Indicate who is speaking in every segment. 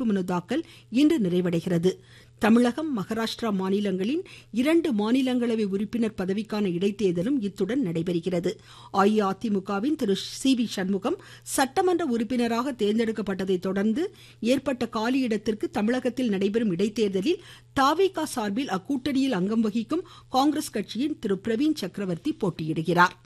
Speaker 1: வேட்புமனு தாக்கல் இன்று நிறைவடைகிறது தமிழகம் மகாராஷ்டிரா மாநிலங்களின் இரண்டு மாநிலங்களவை உறுப்பினர் பதவிக்கான இடைத்தேர்தலும் இத்துடன் நடைபெறுகிறது அஇஅதிமுகவின் திரு சி வி சண்முகம் சட்டமன்ற உறுப்பினராக தேர்ந்தெடுக்கப்பட்டதை தொடர்ந்து ஏற்பட்ட காலியிடத்திற்கு தமிழகத்தில் நடைபெறும் இடைத்தேர்தலில் தாவேகா சார்பில் அக்கூட்டணியில் அங்கம் வகிக்கும் காங்கிரஸ் கட்சியின் திரு பிரவீன் சக்கரவர்த்தி போட்டியிடுகிறார்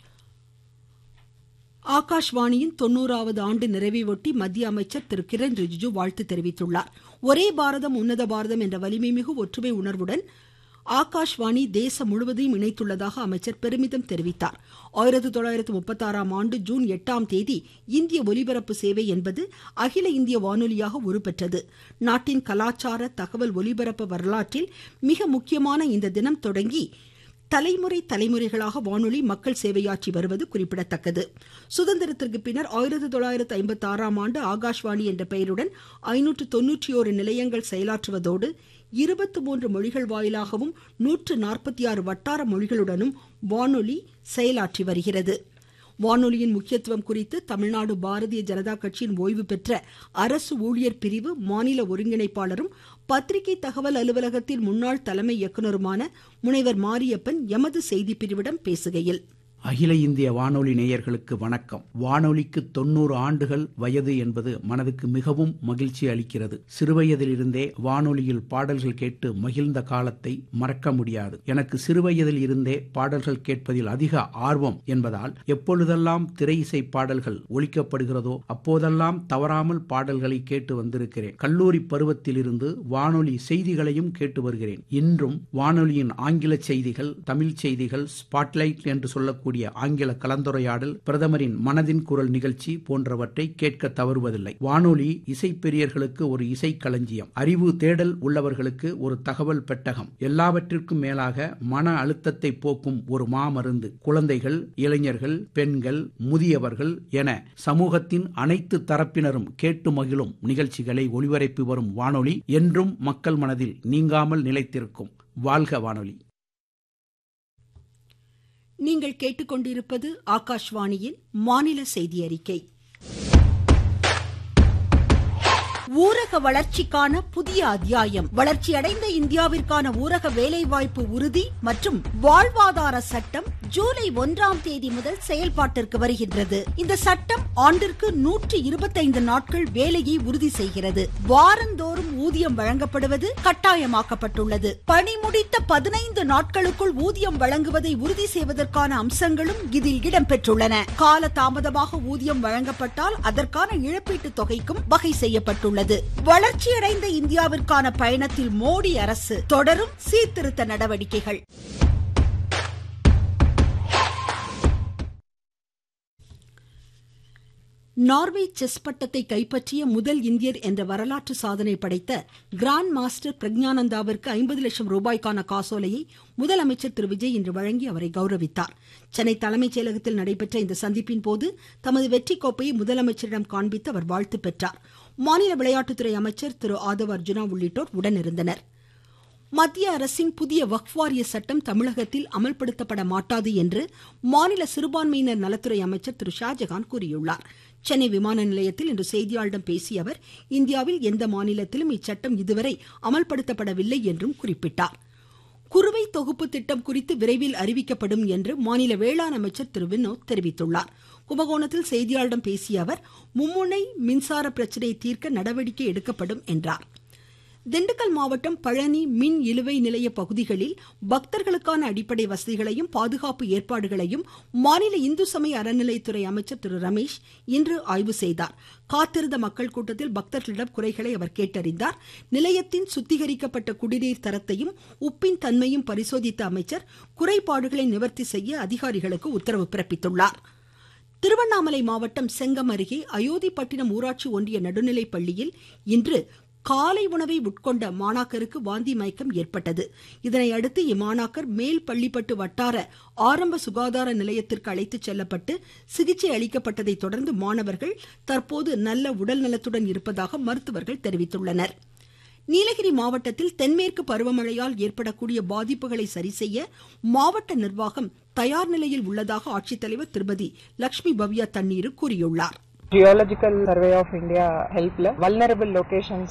Speaker 1: ஆகாஷ்வாணியின் தொண்ணூறாவது ஆண்டு நிறைவையொட்டி மத்திய அமைச்சர் திரு கிரண் ரிஜிஜு வாழ்த்து தெரிவித்துள்ளார் ஒரே பாரதம் உன்னத பாரதம் என்ற வலிமைமிகு ஒற்றுமை உணர்வுடன் ஆகாஷ்வாணி தேசம் முழுவதையும் இணைத்துள்ளதாக அமைச்சர் பெருமிதம் தெரிவித்தார் ஆயிரத்தி தொள்ளாயிரத்தி முப்பத்தி ஆறாம் ஆண்டு ஜூன் எட்டாம் தேதி இந்திய ஒலிபரப்பு சேவை என்பது அகில இந்திய வானொலியாக உருப்பெற்றது நாட்டின் கலாச்சார தகவல் ஒலிபரப்பு வரலாற்றில் மிக முக்கியமான இந்த தினம் தொடங்கி தலைமுறை தலைமுறைகளாக வானொலி மக்கள் சேவையாற்றி வருவது குறிப்பிடத்தக்கது சுதந்திரத்திற்கு பின்னர் ஆயிரத்தி தொள்ளாயிரத்தி ஐம்பத்தி ஆறாம் ஆண்டு ஆகாஷ்வாணி என்ற பெயருடன் ஐநூற்று தொன்னூற்றி ஓரு நிலையங்கள் செயலாற்றுவதோடு இருபத்தி மூன்று மொழிகள் வாயிலாகவும் நூற்று நாற்பத்தி ஆறு வட்டார மொழிகளுடனும் வானொலி செயலாற்றி வருகிறது வானொலியின் முக்கியத்துவம் குறித்து தமிழ்நாடு பாரதிய ஜனதா கட்சியின் ஓய்வு பெற்ற அரசு ஊழியர் பிரிவு மாநில ஒருங்கிணைப்பாளரும் பத்திரிகை தகவல் அலுவலகத்தின் முன்னாள் தலைமை இயக்குநருமான முனைவர் மாரியப்பன் எமது செய்தி பிரிவிடம் பேசுகையில்
Speaker 2: அகில இந்திய வானொலி நேயர்களுக்கு வணக்கம் வானொலிக்கு தொண்ணூறு ஆண்டுகள் வயது என்பது மனதுக்கு மிகவும் மகிழ்ச்சி அளிக்கிறது சிறுவயதிலிருந்தே வானொலியில் பாடல்கள் கேட்டு மகிழ்ந்த காலத்தை மறக்க முடியாது எனக்கு சிறுவயதில் இருந்தே பாடல்கள் கேட்பதில் அதிக ஆர்வம் என்பதால் எப்பொழுதெல்லாம் திரை இசை பாடல்கள் ஒழிக்கப்படுகிறதோ அப்போதெல்லாம் தவறாமல் பாடல்களை கேட்டு வந்திருக்கிறேன் கல்லூரி பருவத்திலிருந்து வானொலி செய்திகளையும் கேட்டு வருகிறேன் இன்றும் வானொலியின் ஆங்கில செய்திகள் தமிழ் செய்திகள் ஸ்பாட்லைட் என்று சொல்லக்கூடிய கூடிய ஆங்கில கலந்துரையாடல் பிரதமரின் மனதின் குரல் நிகழ்ச்சி போன்றவற்றை கேட்க தவறுவதில்லை வானொலி இசை பெரியர்களுக்கு ஒரு இசை களஞ்சியம் அறிவு தேடல் உள்ளவர்களுக்கு ஒரு தகவல் பெட்டகம் எல்லாவற்றிற்கும் மேலாக மன அழுத்தத்தை போக்கும் ஒரு மாமருந்து குழந்தைகள் இளைஞர்கள் பெண்கள் முதியவர்கள் என சமூகத்தின் அனைத்து தரப்பினரும் கேட்டு மகிழும் நிகழ்ச்சிகளை ஒளிபரப்பி வரும் வானொலி என்றும் மக்கள் மனதில் நீங்காமல் நிலைத்திருக்கும் வாழ்க வானொலி
Speaker 1: நீங்கள் கேட்டுக்கொண்டிருப்பது ஆகாஷ்வாணியின் மாநில செய்தி அறிக்கை ஊரக வளர்ச்சிக்கான புதிய அத்தியாயம் வளர்ச்சியடைந்த இந்தியாவிற்கான ஊரக வேலைவாய்ப்பு உறுதி மற்றும் வாழ்வாதார சட்டம் ஜூலை ஒன்றாம் தேதி முதல் செயல்பாட்டிற்கு வருகின்றது இந்த சட்டம் ஆண்டிற்கு நூற்றி இருபத்தைந்து நாட்கள் வேலையை உறுதி செய்கிறது வாரந்தோறும் ஊதியம் வழங்கப்படுவது கட்டாயமாக்கப்பட்டுள்ளது பணி முடித்த பதினைந்து நாட்களுக்குள் ஊதியம் வழங்குவதை உறுதி செய்வதற்கான அம்சங்களும் இதில் இடம்பெற்றுள்ளன கால தாமதமாக ஊதியம் வழங்கப்பட்டால் அதற்கான இழப்பீட்டு தொகைக்கும் வகை செய்யப்பட்டுள்ளது உள்ளது வளர்ச்சியடைந்த இந்தியாவிற்கான பயணத்தில் மோடி அரசு தொடரும் சீர்திருத்த நடவடிக்கைகள் நார்வே செஸ் பட்டத்தை கைப்பற்றிய முதல் இந்தியர் என்ற வரலாற்று சாதனை படைத்த கிராண்ட் மாஸ்டர் பிரக்ஞானந்தாவிற்கு ஐம்பது லட்சம் ரூபாய்க்கான காசோலையை முதலமைச்சர் திரு விஜய் இன்று வழங்கி அவரை கௌரவித்தார் சென்னை தலைமைச் செயலகத்தில் நடைபெற்ற இந்த சந்திப்பின் போது தமது வெற்றி கோப்பையை முதலமைச்சரிடம் காண்பித்து அவர் வாழ்த்து பெற்றார் மாநில விளையாட்டுத்துறை அமைச்சர் திரு ஆதவ் அர்ஜுனா உள்ளிட்டோர் உடனிருந்தனர் மத்திய அரசின் புதிய வக்ஃப் வாரிய சட்டம் தமிழகத்தில் அமல்படுத்தப்பட மாட்டாது என்று மாநில சிறுபான்மையினர் நலத்துறை அமைச்சர் திரு ஷாஜகான் கூறியுள்ளார் சென்னை விமான நிலையத்தில் இன்று செய்தியாளர்களிடம் பேசிய அவர் இந்தியாவில் எந்த மாநிலத்திலும் இச்சட்டம் இதுவரை அமல்படுத்தப்படவில்லை என்றும் குறிப்பிட்டார் குறுவை தொகுப்பு திட்டம் குறித்து விரைவில் அறிவிக்கப்படும் என்று மாநில வேளாண் அமைச்சர் திரு வினோத் தெரிவித்துள்ளார் கும்பகோணத்தில் செய்தியாளர்களிடம் பேசிய அவர் மும்முனை மின்சார பிரச்சனையை தீர்க்க நடவடிக்கை எடுக்கப்படும் என்றார் திண்டுக்கல் மாவட்டம் பழனி மின் இழுவை நிலைய பகுதிகளில் பக்தர்களுக்கான அடிப்படை வசதிகளையும் பாதுகாப்பு ஏற்பாடுகளையும் மாநில இந்து சமய அறநிலையத்துறை அமைச்சர் திரு ரமேஷ் இன்று ஆய்வு செய்தார் காத்திருந்த மக்கள் கூட்டத்தில் பக்தர்களிடம் குறைகளை அவர் கேட்டறிந்தார் நிலையத்தின் சுத்திகரிக்கப்பட்ட குடிநீர் தரத்தையும் உப்பின் தன்மையும் பரிசோதித்த அமைச்சர் குறைபாடுகளை நிவர்த்தி செய்ய அதிகாரிகளுக்கு உத்தரவு பிறப்பித்துள்ளார் திருவண்ணாமலை மாவட்டம் செங்கம் அருகே அயோத்திப்பட்டினம் ஊராட்சி ஒன்றிய நடுநிலைப் பள்ளியில் இன்று காலை உணவை உட்கொண்ட மாணாக்கருக்கு வாந்தி மயக்கம் ஏற்பட்டது இதனையடுத்து இம்மாணாக்கர் மேல் பள்ளிப்பட்டு வட்டார ஆரம்ப சுகாதார நிலையத்திற்கு அழைத்துச் செல்லப்பட்டு சிகிச்சை அளிக்கப்பட்டதை தொடர்ந்து மாணவர்கள் தற்போது நல்ல உடல் நலத்துடன் இருப்பதாக மருத்துவர்கள் தெரிவித்துள்ளனர் நீலகிரி மாவட்டத்தில் தென்மேற்கு பருவமழையால் ஏற்படக்கூடிய பாதிப்புகளை சரிசெய்ய மாவட்ட நிர்வாகம் தயார் நிலையில் உள்ளதாக ஆட்சித்தலைவர் திருமதி லட்சுமி பவ்யா தண்ணீர் கூறியுள்ளார்
Speaker 3: ஜியாலஜிக்கல் சர்வே ஆஃப் இந்தியா ஹெல்ப்ல வல்னரபிள் லொகேஷன்ஸ்